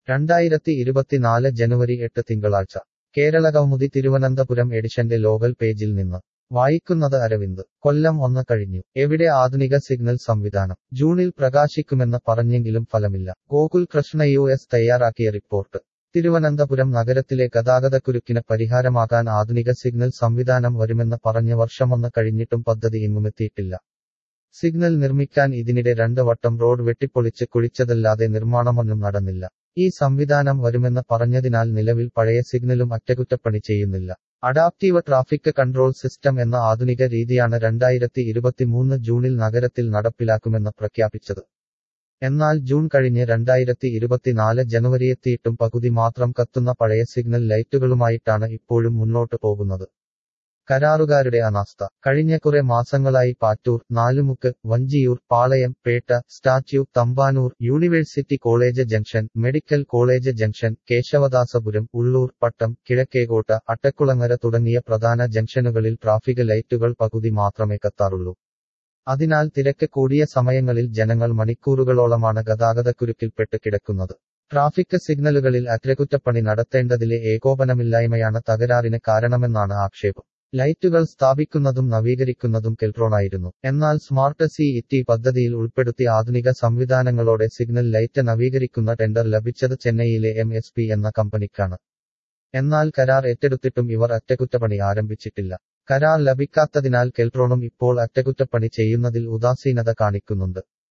രണ്ടായിരത്തി ഇരുപത്തിനാല് ജനുവരി എട്ട് തിങ്കളാഴ്ച കേരളകൗമുദി തിരുവനന്തപുരം എഡിഷന്റെ ലോകൽ പേജിൽ നിന്ന് വായിക്കുന്നത് അരവിന്ദ് കൊല്ലം ഒന്ന് കഴിഞ്ഞു എവിടെ ആധുനിക സിഗ്നൽ സംവിധാനം ജൂണിൽ പ്രകാശിക്കുമെന്ന് പറഞ്ഞെങ്കിലും ഫലമില്ല ഗോകുൽ കൃഷ്ണ യു എസ് തയ്യാറാക്കിയ റിപ്പോർട്ട് തിരുവനന്തപുരം നഗരത്തിലെ ഗതാഗതക്കുരുക്കിന് പരിഹാരമാകാൻ ആധുനിക സിഗ്നൽ സംവിധാനം വരുമെന്ന് പറഞ്ഞ് വർഷമൊന്ന് കഴിഞ്ഞിട്ടും പദ്ധതി എങ്ങുമെത്തിയിട്ടില്ല സിഗ്നൽ നിർമ്മിക്കാൻ ഇതിനിടെ രണ്ട് വട്ടം റോഡ് വെട്ടിപ്പൊളിച്ച് കുഴിച്ചതല്ലാതെ നിർമ്മാണമൊന്നും നടന്നില്ല ഈ സംവിധാനം വരുമെന്ന് പറഞ്ഞതിനാൽ നിലവിൽ പഴയ സിഗ്നലും അറ്റകുറ്റപ്പണി ചെയ്യുന്നില്ല അഡാപ്റ്റീവ് ട്രാഫിക് കൺട്രോൾ സിസ്റ്റം എന്ന ആധുനിക രീതിയാണ് രണ്ടായിരത്തി ഇരുപത്തിമൂന്ന് ജൂണിൽ നഗരത്തിൽ നടപ്പിലാക്കുമെന്ന് പ്രഖ്യാപിച്ചത് എന്നാൽ ജൂൺ കഴിഞ്ഞ് രണ്ടായിരത്തി ഇരുപത്തിനാല് ജനുവരിയെത്തിയിട്ടും പകുതി മാത്രം കത്തുന്ന പഴയ സിഗ്നൽ ലൈറ്റുകളുമായിട്ടാണ് ഇപ്പോഴും മുന്നോട്ട് പോകുന്നത് കരാറുകാരുടെ അനാസ്ഥ കഴിഞ്ഞ കുറെ മാസങ്ങളായി Pattoor Nalumukku Vanchiyoor Palayam Pettah statue Thampanoor university college junction medical college junction Kesavadasapuram Ulloor Pattom Kizhakkekotta Attakulangara തുടങ്ങിയ പ്രധാന ജംഗ്ഷനുകളിൽ ട്രാഫിക് ലൈറ്റുകൾ പകുതി മാത്രമേ കത്താറുള്ളൂ അതിനാൽ തിരക്ക് കൂടിയ സമയങ്ങളിൽ ജനങ്ങൾ മണിക്കൂറുകളോളമാണ് ഗതാഗതക്കുരുക്കിൽപ്പെട്ട് കിടക്കുന്നത് ട്രാഫിക് സിഗ്നലുകളിൽ അറ്റകുറ്റപ്പണി നടത്തേണ്ടതിലെ ഏകോപനമില്ലായ്മയാണ് തകരാറിന് കാരണമെന്നാണ് ആക്ഷേപം ലൈറ്റുകൾ സ്ഥാപിക്കുന്നതും നവീകരിക്കുന്നതും കെൽട്രോണായിരുന്നു എന്നാൽ സ്മാർട്ട് സി ഇറ്റി പദ്ധതിയിൽ ഉൾപ്പെടുത്തി ആധുനിക സംവിധാനങ്ങളോടെ സിഗ്നൽ ലൈറ്റ് നവീകരിക്കുന്ന ടെൻഡർ ലഭിച്ചത് ചെന്നൈയിലെ എം എസ് പി എന്ന കമ്പനിക്കാണ് എന്നാൽ കരാർ ഏറ്റെടുത്തിട്ടും ഇവർ അറ്റകുറ്റപ്പണി ആരംഭിച്ചിട്ടില്ല കരാർ ലഭിക്കാത്തതിനാൽ കെൽട്രോണും ഇപ്പോൾ അറ്റകുറ്റപ്പണി ചെയ്യുന്നതിൽ ഉദാസീനത കാണിക്കുന്നുണ്ട്